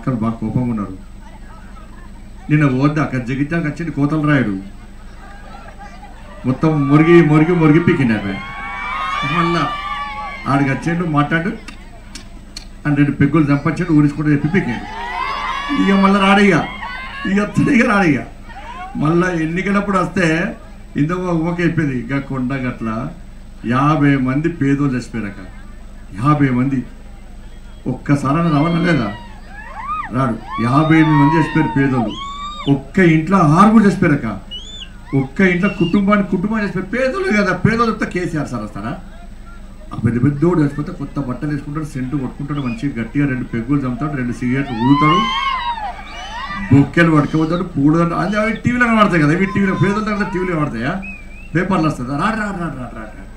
Doctor బాగా కోపంగా ఉన్నారు నిన్న పోద్దా అక్కడ జగిత్యాలకు వచ్చింది కోతలు రాయుడు మొత్తం మురిగి మురిగి మురిగి పీకిండే మళ్ళా ఆడికి వచ్చాడు మాట్లాడు అని రెండు పెగ్గులు చంపచ్చాడు ఊరించుకుంటూ చెప్పి పీకాడు ఇక మళ్ళీ రాడయ్యా ఇక వస్తుంది ఇక రాడయ్యా మళ్ళా ఎన్నికలప్పుడు వస్తే ఇంతకు ఒక అయిపోయింది ఇక కొండ గట్ల యాభై మంది పేదోళ్ళు చచ్చిపోయారక యాభై మంది ఒక్కసారి రావడం లేదా రాడు యాభై ఎనిమిది మంది చచ్చిపోయారు పేదోళ్ళు ఒక్క ఇంట్లో ఆరుగురు చచ్చిపోయారక ఒక్క ఇంట్లో కుటుంబాన్ని కుటుంబాన్ని చచ్చిపోయారు పేదోళ్ళు కదా పేదోళ్ళు చెప్తే కేసీఆర్ సార్ వస్తారా ఆ పెద్ద పెద్దోడు చచ్చిపోతే కొత్త బట్టలు వేసుకుంటాడు సెంటు కొట్టుకుంటాడు మంచిగా గట్టిగా రెండు పెగ్గులు చంపుతాడు రెండు సిగరెట్లు ఊదుతాడు బొక్కెలు పట్టుకోపోతాడు పూడు అది అవి టీవీలో కనబడతాయి కదా ఇవి టీవీలో పేదల దగ్గర టీవీలో కనబడతాయా పేపర్లు వస్తుందా రాడు రాడు రాడు రాడు రాడు రాడు.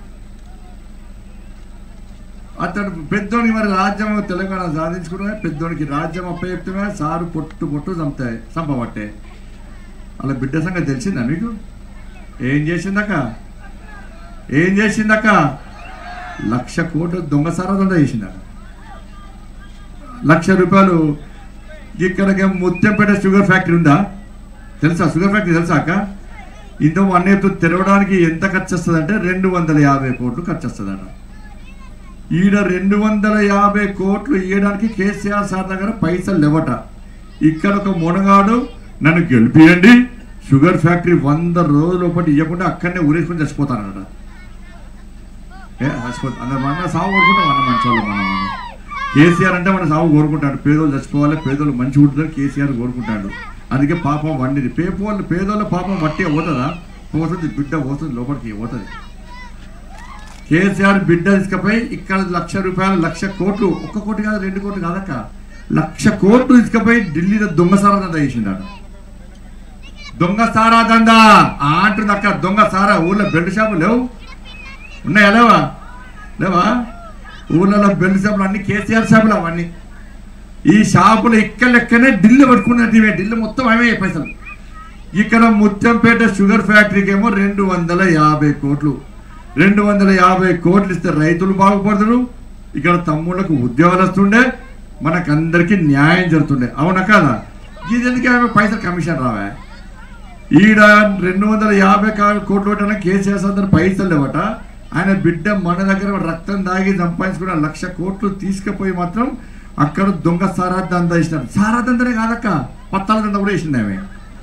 అతడు పెద్దోనికి మరి రాజ్యం తెలంగాణ సాధించుకోవడమే పెద్దోనికి రాజ్యం అప్పచెప్తమే సారు పొట్టు పొట్టు చంపుతాయి చంపబట్టే అలా బిడ్డ సంగతి తెలిసిందా మీకు ఏం చేసిందక్క ఏం చేసిందక్క లక్ష కోట్లు దొంగ సారా దొంగ చేసిందక్క లక్ష రూపాయలు ఇక్కడికి ముత్యంపేట షుగర్ ఫ్యాక్టరీ ఉందా తెలుసా షుగర్ ఫ్యాక్టరీ తెలుసా అక్క ఇంత వన్ ఇయర్ తెరవడానికి ఎంత ఖర్చు వస్తుంది అంటే రెండు వందల యాభై కోట్లు ఖర్చు వస్తుందట ఈడ రెండు వందల యాభై కోట్లు ఇవ్వడానికి కేసీఆర్ సార్ దగ్గర పైసలు లేవట ఇక్కడ ఒక మునగాడు నన్ను గెలిపియండి షుగర్ ఫ్యాక్టరీ వంద రోజుల ఒకటి ఇవ్వకుండా అక్కడనే ఊరేసుకొని చచ్చిపోతానట ఏ చచ్చిపోతా అందరు మన సాగు కోరుకుంటాం మన మంచోళ్ళు మనం మనం కేసీఆర్ అంటే మన సాగు కోరుకుంటాడు పేదోళ్ళు చచ్చిపోవాలి పేదోళ్ళు మంచి ఉంటుందని కేసీఆర్ కోరుకుంటాడు అందుకే పాపం వండిది పేపోళ్ళు పేదోళ్ళ పాపం వట్టి పోతుందా పోతుంది బిడ్డ పోతుంది లోపలికి పోతుంది కేసీఆర్ బిడ్డ తీసుకపోయి ఇక్కడ లక్ష రూపాయలు లక్ష కోట్లు ఒక్క కోటి కాదు రెండు కోట్లు కాదక్క లక్ష కోట్లు తీసుకపోయి ఢిల్లీలో దొంగ సారా దందా చేసిండట దొంగ సారా దందా ఆ అంటుంది అక్క దొంగ సారా ఊళ్ళో బెల్ట్ షాపులు లేవు ఉన్నాయా లేవా లేవా ఊళ్ళలో బెల్ట్ షాపులు అన్ని కేసీఆర్ షాపులు అవన్నీ ఈ షాపులు ఇక్కడ లెక్కనే ఢిల్లీ పట్టుకున్నట్టు ఇవే ఢిల్లీ మొత్తం అవే పైసలు ఇక్కడ ముత్యంపేట షుగర్ ఫ్యాక్టరీకి ఏమో రెండు వందల యాభై కోట్లు రెండు వందల యాభై కోట్లు ఇస్తే రైతులు బాగుపడతారు ఇక్కడ తమ్ముళ్ళకు ఉద్యోగాలు వస్తుండే మనకందరికీ న్యాయం జరుగుతుండే అవునా కాదా ఇది ఎందుకు ఆమె పైసలు కమిషన్ రావా ఈడ రెండు వందల యాభై కా- కోట్లు పెట్టిన కేసీఆర్ అందరు పైసలు లేవట ఆయన బిడ్డ మన దగ్గర రక్తం దాగి సంపాదించుకున్న లక్ష కోట్లు తీసుకుపోయి మాత్రం అక్కడ దొంగ సారా దందా ఇచ్చినారు సారా దందనే కాదక్క పత్తాల దంద కూడా వేసింది ఆమె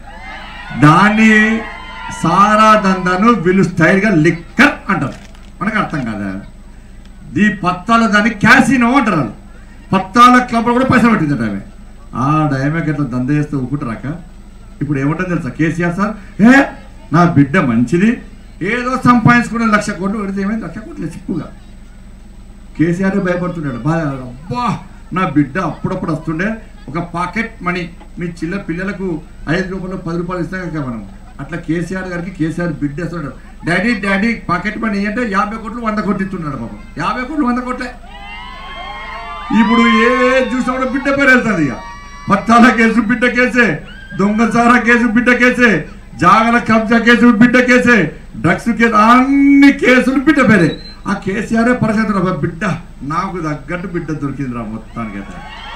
దాన్ని సారా దందాను వీళ్ళు స్టైల్గా లిక్కర్ అంటారు మనకు అర్థం కాదా ఈ పత్తాల దాన్ని క్యాసినో అంటారు వాళ్ళు. పత్తాల క్లబ్ కూడా పైసలు పెట్టిందట ఆమె ఆ డైమెక్ ఎట్లా దంద చేస్తే ఊకుంటారాక ఇప్పుడు ఏమంటుంది తెలుసా కేసీఆర్ సార్ ఏ నా బిడ్డ మంచిది ఏదో సంపాదించుకునే లక్ష కోట్లు పెడితే ఏమైంది లక్ష కోట్లు చిప్పుగా కేసీఆర్ భయపడుతున్నాడు బాగా అబ్బా నా బిడ్డ అప్పుడప్పుడు వస్తుండే ఒక పాకెట్ మనీ మీ చిల్ల పిల్లలకు ఐదు రూపాయలు పది రూపాయలు ఇస్తాం కదా మనం అట్లా కేసీఆర్ గారికి కేసీఆర్ బిడ్డ ఇస్తున్నాడు డాడీ డాడీ పాకెట్ మనీ అంటే యాభై కోట్లు వంద కోట్లు ఇస్తున్నాడు పాపం యాభై కోట్లు వంద కోట్లే ఇప్పుడు ఏ చూసినా కూడా బిడ్డ పేరు వెళ్తుంది ఇక పత్తాల కేసు బిడ్డ కేసే దొంగసారా కేసు బిడ్డ కేసే జాగల కబ్జా కేసు బిడ్డ కేసే డ్రగ్స్ కేసు అన్ని కేసులు బిడ్డ పేరే ఆ కేసీఆర్ పరిస్థితి బిడ్డ నాకు తగ్గట్టు బిడ్డ దొరికిందిరా మొత్తానికి అయితే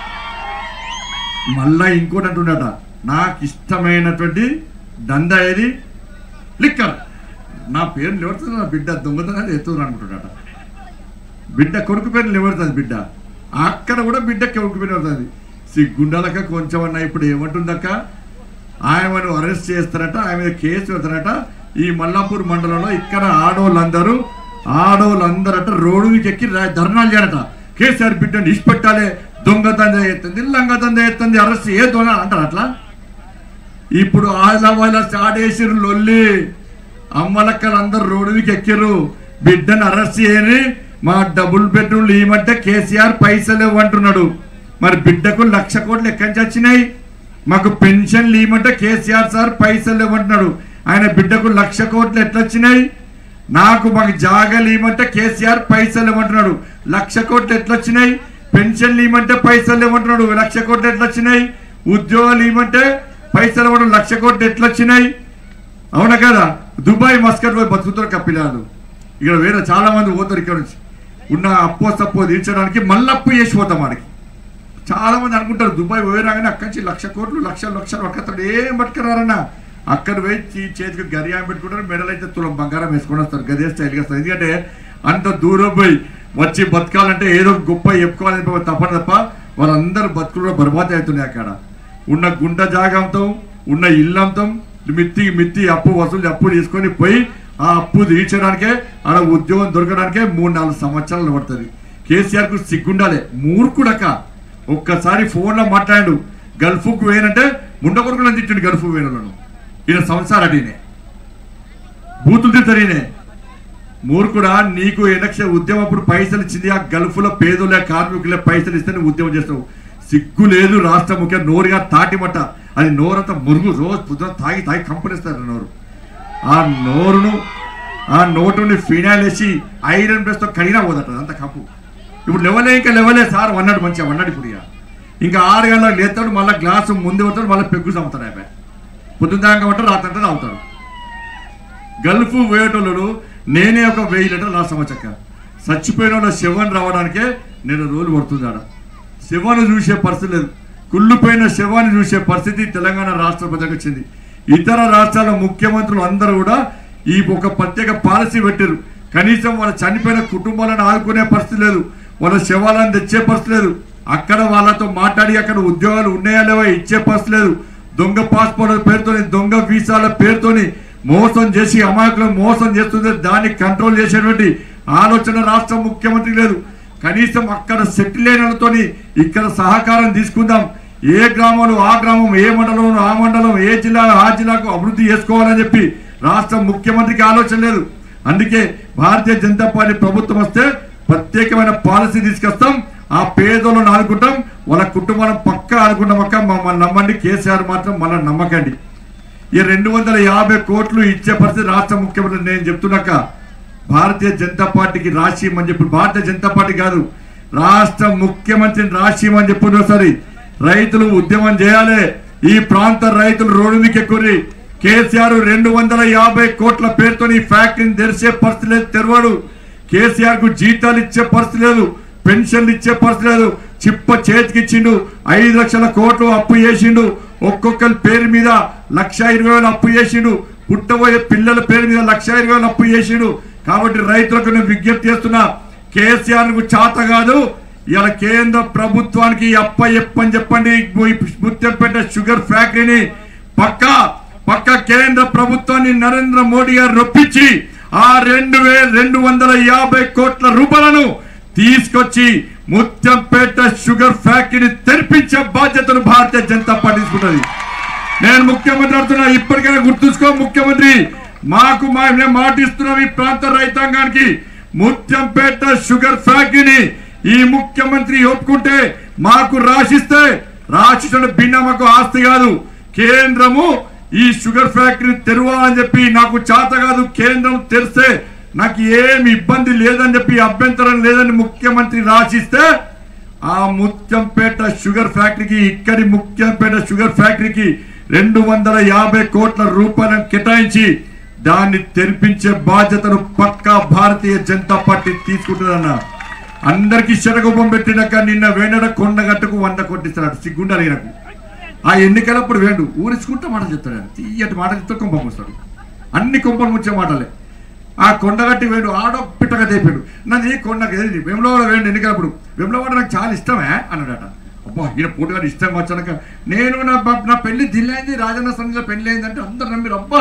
మళ్ళా ఇంకోటి అంటున్నాట నాకు ఇష్టమైనటువంటి దందా ఏది లిక్కర్ నా పేరు నిలబడుతుంది నా బిడ్డ దొంగతనాలు ఎత్తున్నారు అనుకుంటున్నాట బిడ్డ కొడుకు పేరు నిలబడుతుంది బిడ్డ అక్కడ కూడా బిడ్డ కొడుకు పేరు పడుతుంది సిగ్గుండాలక కొంచెం అన్న ఇప్పుడు ఏమంటుందక్క ఆయనను అరెస్ట్ చేస్తారట ఆయన మీద కేసు పెడతారట ఈ మల్లాపూర్ మండలంలో ఇక్కడ ఆడోళ్ళందరూ ఆడోళ్ళందరట రోడ్డు మీకు ఎక్కి రా- ధర్నాలు చేయాలట కేసీఆర్ బిడ్డను ఇష్టపెట్టాలి దొంగతంద ఎత్తుంది లంగతంద ఎత్తుంది అరెస్ట్ ఏ దొంగ అంటారు అట్లా ఇప్పుడు ఆళ్ళ వాళ్ళ స్టార్ట్ చేసిర్రు లొల్లి అమ్మలక్కలు అందరు రోడ్డుకి ఎక్కిర్రు బిడ్డను అరెస్ట్ చేయని మా డబుల్ బెడ్రూమ్లు ఇవ్వమంటే కేసీఆర్ పైసలు ఇవ్వంటున్నాడు మరి బిడ్డకు లక్ష కోట్లు ఎక్కడి నుంచి వచ్చినాయి మాకు పెన్షన్లు ఇవ్వమంటే కేసీఆర్ సార్ పైసలు ఇవ్వంటున్నాడు ఆయన బిడ్డకు లక్ష కోట్లు ఎట్లా వచ్చినాయి నాకు మాకు జాగాలు ఇవ్వమంటే కేసీఆర్ పైసలు ఇవ్వమంటున్నాడు లక్ష కోట్లు ఎట్లా వచ్చినాయి పెన్షన్లు ఇవ్వమంటే పైసలు ఇవ్వమంటున్నాడు లక్ష కోట్లు ఎట్లా వచ్చినాయి ఉద్యోగాలు ఇవ్వమంటే పైసలు ఇవ్వడం లక్ష కోట్లు ఎట్లా వచ్చినాయి అవునా కదా దుబాయ్ మస్కట్ పోయి బతుకుతారు కప్పిలాలు ఇక్కడ వేరే చాలా మంది పోతారు ఇక్కడ నుంచి ఉన్న అప్పో సప్పో తీర్చడానికి మళ్ళీ అప్పు చేసి పోతాం వాడికి చాలా మంది అనుకుంటారు దుబాయ్ పోయినాగానే అక్కడి నుంచి లక్ష కోట్లు లక్షలు లక్షలు ఒక్కతడు ఏం పట్టుకురారన్న అక్కడ పోయి చీ- చేతికి గరియాం పెట్టుకుంటారు మెడలు అయితే తులం బంగారం వేసుకొని వస్తారు గదే స్టైల్గా వస్తారు ఎందుకంటే అంత దూరం పోయి వచ్చి బతకాలంటే ఏదో గొప్ప చెప్పుకోవాలని చెప్పి తప్ప తప్ప వాళ్ళందరూ బతుకులు కూడా బర్బాద్ అవుతున్నాయి అక్కడ ఉన్న గుంట జాగంతో ఉన్న ఇల్లంతం మిత్తి మిత్తి అప్పు వసూలు అప్పు తీసుకొని పోయి ఆ అప్పు తీర్చడానికే ఆడ ఉద్యోగం దొరకడానికే మూడు నాలుగు సంవత్సరాలు పడుతుంది కేసీఆర్ కు సిగ్గుండాలి మూర్ఖుడక ఒక్కసారి ఫోన్లో మాట్లాడు గల్ఫ్కు వేయనంటే ముండ కొడుకులను తిట్టిండు గల్ఫ్ వేయలను ఈయన సంవత్సరాలు అడిగినే బూతులు తిట్టరీనే మూర్ఖుడా నీకు ఎలక్షన్ ఉద్యమం అప్పుడు పైసలు ఇచ్చింది ఆ గల్ఫ్లో పేదలే కార్మికులే పైసలు ఇస్తే నువ్వు ఉద్యమం చేస్తావు సిగ్గు లేదు రాష్ట్ర ముఖ్య నోరుగా తాటిమట అది నోరంతా మురుగు రోజు పొద్దున తాగి తాగి కంపనిస్తారు నోరు ఆ నోరును ఆ నోటుని ఫినాయిల్ వేసి ఐరన్ బ్రష్తో కడిగినా పోదట అంత కప్పు ఇప్పుడు లెవలే ఇంకా లెవలే సార్ వన్నాడు మంచిగా వన్నాడు ఇప్పుడు ఇక. ఇంకా ఆరు గంటలకు లేస్తాడు మళ్ళీ గ్లాసు ముందు పడతాడు మళ్ళీ పెగ్గు చంపుతాడు అయిపోయి పొద్దున దాకా ఉంటాడు రాత్రి అంటే తాగుతాడు గల్ఫ్ పోయేటోళ్ళు నేనే ఒక వెయ్యి లీటర్ లాస్ట్ సంవత్సరక చచ్చిపోయిన వాళ్ళ శవం రావడానికే నేను రోజులు పడుతుంది ఆడ శవాన్ని చూసే పరిస్థితి లేదు కుళ్ళిపోయిన శవాన్ని చూసే పరిస్థితి తెలంగాణ రాష్ట్ర ప్రజలకు వచ్చింది ఇతర రాష్ట్రాల ముఖ్యమంత్రులు అందరూ కూడా ఈ ఒక ప్రత్యేక పాలసీ పెట్టారు కనీసం వాళ్ళ చనిపోయిన కుటుంబాలను ఆదుకునే పరిస్థితి లేదు వాళ్ళ శవాలను తెచ్చే పరిస్థితి లేదు అక్కడ వాళ్ళతో మాట్లాడి అక్కడ ఉద్యోగాలు ఉన్నాయా లేవా ఇచ్చే పరిస్థితి లేదు దొంగ పాస్పోర్ట్ పేరుతోని దొంగ వీసాల పేరుతోని మోసం చేసి అమాయకులను మోసం చేస్తుంది దాన్ని కంట్రోల్ చేసేటువంటి ఆలోచన రాష్ట్ర ముఖ్యమంత్రి లేదు కనీసం అక్కడ సెటిల్ అయినతోని ఇక్కడ సహకారం తీసుకుందాం ఏ గ్రామంలో ఆ గ్రామం ఏ మండలం ఆ మండలం ఏ జిల్లా ఆ జిల్లాకు అభివృద్ధి చేసుకోవాలని చెప్పి రాష్ట్ర ముఖ్యమంత్రికి ఆలోచన లేదు అందుకే భారతీయ జనతా పార్టీ ప్రభుత్వం వస్తే ప్రత్యేకమైన పాలసీ తీసుకొస్తాం ఆ పేదోళ్ళని ఆదుకుంటాం వాళ్ళ కుటుంబాలను పక్కా ఆదుకుంటాం అక్క మమ్మల్ని నమ్మండి కేసీఆర్ మాత్రం మళ్ళీ నమ్మకండి ఈ రెండు వందల యాభై కోట్లు ఇచ్చే పరిస్థితి రాష్ట్ర ముఖ్యమంత్రి నేను చెప్తున్నాక భారతీయ జనతా పార్టీకి రాసిమని చెప్పి భారతీయ జనతా పార్టీ కాదు రాష్ట్ర ముఖ్యమంత్రిని రాసిమని చెప్పిన ఒకసారి రైతులు ఉద్యమం చేయాలి ఈ ప్రాంత రైతులు రోడ్డు మీకు ఎక్కుర్రి కేసీఆర్ రెండు వందల యాభై కోట్ల పేరుతో ఈ ఫ్యాక్టరీని తెరిచే పరిస్థితి లేదు తెరవాడు కేసీఆర్ కు జీతాలు ఇచ్చే పరిస్థితి లేదు పెన్షన్లు ఇచ్చే పరిస్థితి లేదు చిప్ప చేతికి ఇచ్చిండు ఐదు లక్షల కోట్లు అప్పు చేసిండు ఒక్కొక్కరి పేరు మీద లక్ష ఇరవై వేలు అప్పు చేసిండు పుట్టబోయే పిల్లల పేరు మీద లక్ష ఇరవై వేలు అప్పు చేసిండు కాబట్టి రైతులకు నేను విజ్ఞప్తి చేస్తున్నా కేసీఆర్ కు చాత కాదు ఇలా కేంద్ర ప్రభుత్వానికి అప్ప చెప్పని చెప్పండి ముత్యంపేట షుగర్ ఫ్యాక్టరీని పక్కా పక్క కేంద్ర ప్రభుత్వాన్ని నరేంద్ర మోడీ గారు రొప్పించి ఆ రెండు వేల రెండు వందల యాభై కోట్ల రూపాయలను తీసుకొచ్చి ముత్యంపేట షుగర్ ఫ్యాక్టరీని తెరిపించే బాధ్యతను భారతీయ జనతా పార్టీ తీసుకుంటుంది నేను ముఖ్యమంత్రి అంటున్నా ఇప్పటికైనా గుర్తుంచుకో ముఖ్యమంత్రి మాకు మా మేము మాటిస్తున్నాం ఈ ప్రాంత రైతాంగానికి ముత్యంపేట షుగర్ ఫ్యాక్టరీని ఈ ముఖ్యమంత్రి ఒప్పుకుంటే మాకు రాసిస్తే రాసిస్తున్న భిన్న మాకు ఆస్తి కాదు కేంద్రము ఈ షుగర్ ఫ్యాక్టరీ తెరవాలని చెప్పి నాకు చేత కాదు కేంద్రం తెరిస్తే నాకు ఏమి ఇబ్బంది లేదని చెప్పి అభ్యంతరం లేదని ముఖ్యమంత్రి రాసిస్తే ఆ ముత్యంపేట షుగర్ ఫ్యాక్టరీకి ఇక్కడి ముత్యంపేట షుగర్ ఫ్యాక్టరీకి రెండు వందల యాభై కోట్ల రూపాయలను కేటాయించి దాన్ని తెరిపించే బాధ్యతను పక్కా భారతీయ జనతా పార్టీ తీసుకుంటుందన్న అందరికీ శరగోపం పెట్టినాక నిన్న వేనడ కొండగట్టుకు వంద కొట్టిస్తాడు సిగ్గుండాలి నాకు ఆ ఎన్నికలప్పుడు వేండు ఊరించుకుంటే మాటలు చెప్తాడు ఆయన తీయటి మాటలు చెప్తే కొంప వస్తాడు అన్ని కొంపలు ముచ్చే మాటలే ఆ కొండగట్టి వేడు ఆడో పిట్టగా తెప్పాడు నన్ను ఈ కొండకి వెమ్లవాడ వేయండి ఎన్నికలప్పుడు వెమ్లవాడ నాకు చాలా ఇష్టమే అన్నాడట అబ్బా ఈయన పూటగా ఇష్టం వచ్చాక నేను నా బ- నా పెళ్లి దిల్లైంది రాజన్న సన్నిధిలో పెళ్లి అయిందంటే అందరు నమ్మిరు అబ్బా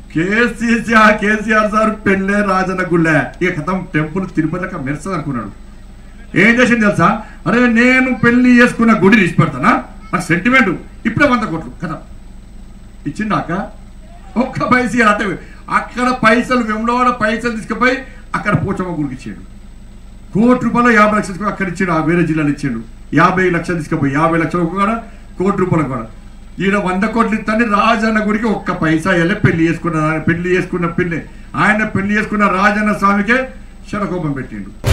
కేసీఆర్ కేసీఆర్ సార్ పెళ్ళే రాజన్న గుళ్ళే ఇక కథం టెంపుల్ తిరుపతికి మెరసదు అనుకున్నాడు ఏం చేసింది తెలుసా అరే నేను పెళ్లి చేసుకున్న గుడి తీసి పెడతానా నాకు సెంటిమెంట్ ఇప్పుడే వంద కోట్లు కదా ఇచ్చిందాక ఒక్క పైస అంటే అక్కడ పైసలు వెంబడవాడ పైసలు తీసుకుపోయి అక్కడ పోచమ్మ గుడికి ఇచ్చాడు కోటి రూపాయలు యాభై లక్షలు తీసుకుని అక్కడ ఇచ్చాడు ఆ వేరే జిల్లాలో ఇచ్చాడు యాభై లక్షలు తీసుకుపోయి యాభై లక్షలు కూడా కోటి రూపాయలు కూడా ఈయన వంద కోట్లు ఇస్తాను రాజన్న గుడికి ఒక్క పైసా వెళ్ళి పెళ్లి చేసుకున్న పెళ్లి చేసుకున్న పిల్లి ఆయన పెళ్లి చేసుకున్న రాజన్న స్వామికే శరకోపం పెట్టిండు